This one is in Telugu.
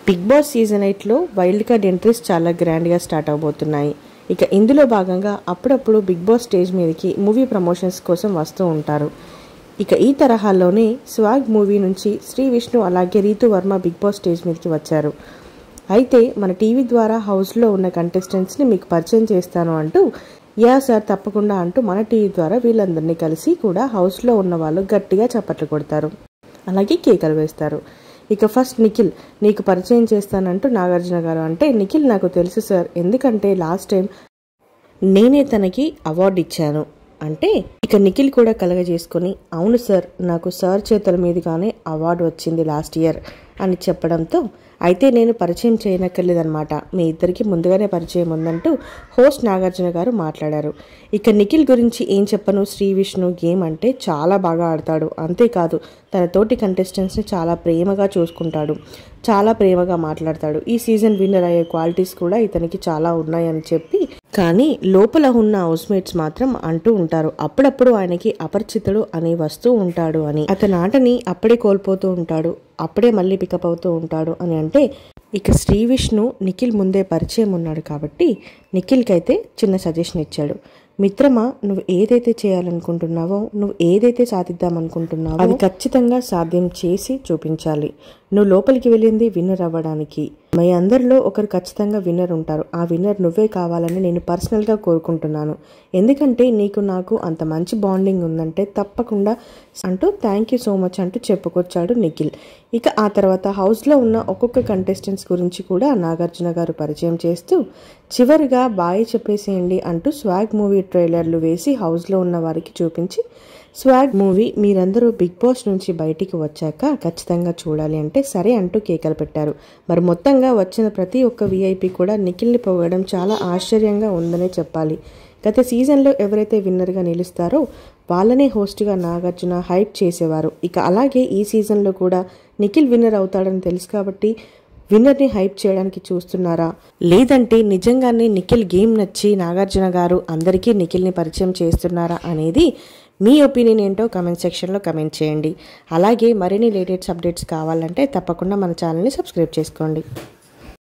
బిగ్ బాస్ సీజన్ ఎయిట్లో వైల్డ్ కార్డ్ ఎంట్రీస్ చాలా గ్రాండ్గా స్టార్ట్ అవబోతున్నాయి ఇక ఇందులో భాగంగా అప్పుడప్పుడు బిగ్ బాస్ స్టేజ్ మీదకి మూవీ ప్రమోషన్స్ కోసం వస్తూ ఉంటారు ఇక ఈ తరహాలోనే స్వాగ్ మూవీ నుంచి శ్రీ విష్ణు అలాగే Ritu Varma Bigg Boss stage మీదకి వచ్చారు అయితే మన టీవీ ద్వారా హౌస్లో ఉన్న కంటెస్టెంట్స్ని మీకు పరిచయం చేస్తాను అంటూ యా సార్ తప్పకుండా అంటూ మన టీవీ ద్వారా వీళ్ళందరినీ కలిసి కూడా హౌస్లో ఉన్న వాళ్ళు గట్టిగా చప్పట్లు కొడతారు అలాగే కేకలు వేస్తారు ఇక ఫస్ట్ నిఖిల్ నీకు పరిచయం చేస్తానంటూ నాగార్జున గారు అంటే నిఖిల్ నాకు తెలుసు సార్ ఎందుకంటే లాస్ట్ టైం నేనే తనకి అవార్డు ఇచ్చాను అంటే ఇక నిఖిల్ కూడా కలగజేసుకొని అవును సార్ నాకు సార్ చేతుల మీదుగానే అవార్డు వచ్చింది లాస్ట్ ఇయర్ అని చెప్పడంతో అయితే నేను పరిచయం చేయనక్కర్లేదన్నమాట మీ ఇద్దరికి ముందుగానే పరిచయం ఉందంటూ హోస్ట్ నాగార్జున గారు మాట్లాడారు ఇక నిఖిల్ గురించి ఏం చెప్పను శ్రీ విష్ణు గేమ్ అంటే చాలా బాగా ఆడతాడు అంతేకాదు తన తోటి కంటెస్టెంట్స్ని చాలా ప్రేమగా చూసుకుంటాడు చాలా ప్రేమగా మాట్లాడతాడు ఈ సీజన్ విన్నర్ అయ్యే క్వాలిటీస్ కూడా ఇతనికి చాలా ఉన్నాయని చెప్పి కానీ లోపల ఉన్న హౌస్మేట్స్ మాత్రం అంటూ ఉంటారు అప్పుడప్పుడు ఆయనకి అపరిచితుడు అని వస్తూ ఉంటాడు అని అతని ఆటని అప్పుడే కోల్పోతూ ఉంటాడు అప్పుడే మళ్ళీ పికప్ అవుతూ ఉంటాడు అని అంటే ఇక శ్రీ విష్ణు నిఖిల్ ముందే పరిచయం ఉన్నాడు కాబట్టి నిఖిల్కి అయితే చిన్న సజెషన్ ఇచ్చాడు మిత్రమా నువ్వు ఏదైతే చేయాలనుకుంటున్నావో నువ్వు ఏదైతే సాధిద్దామనుకుంటున్నావో అది ఖచ్చితంగా సాధ్యం చేసి చూపించాలి నువ్వు లోపలికి వెళ్ళింది విన్నర్ అవ్వడానికి మీ అందరిలో ఒకరు ఖచ్చితంగా విన్నర్ ఉంటారు ఆ విన్నర్ నువ్వే కావాలని నేను పర్సనల్గా కోరుకుంటున్నాను ఎందుకంటే నీకు నాకు అంత మంచి బాండింగ్ ఉందంటే తప్పకుండా అంటూ థ్యాంక్ యూ సో మచ్ అంటూ చెప్పుకొచ్చాడు నిఖిల్ ఇక ఆ తర్వాత హౌస్లో ఉన్న ఒక్కొక్క కంటెస్టెంట్స్ గురించి కూడా నాగార్జున గారు పరిచయం చేస్తూ చివరిగా బాయ్ చెప్పేసేయండి అంటూ స్వాగ్ మూవీ ట్రైలర్లు వేసి హౌస్లో ఉన్న వారికి చూపించి స్వాగ్ మూవీ మీరందరూ బిగ్ బాస్ నుంచి బయటికి వచ్చాక ఖచ్చితంగా చూడాలి అంటే సరే అంటూ కేకలు పెట్టారు మరి మొత్తంగా వచ్చిన ప్రతి ఒక్క వీఐపీ కూడా నిఖిల్ని పొగడం చాలా ఆశ్చర్యంగా ఉందనే చెప్పాలి గత సీజన్లో ఎవరైతే విన్నర్గా నిలుస్తారో వాళ్ళనే హోస్ట్గా నాగార్జున హైప్ చేసేవారు ఇక అలాగే ఈ సీజన్లో కూడా నిఖిల్ విన్నర్ అవుతాడని తెలుసు కాబట్టి విన్నర్ని హైప్ చేయడానికి చూస్తున్నారా లేదంటే నిజంగానే నిఖిల్ గేమ్ నచ్చి నాగార్జున గారు అందరికీ నిఖిల్ని పరిచయం చేస్తున్నారా అనేది మీ ఒపీనియన్ ఏంటో కమెంట్ సెక్షన్లో కమెంట్ చేయండి అలాగే మరిన్ని లేటెస్ట్ అప్డేట్స్ కావాలంటే తప్పకుండా మన ఛానల్ని సబ్స్క్రైబ్ చేసుకోండి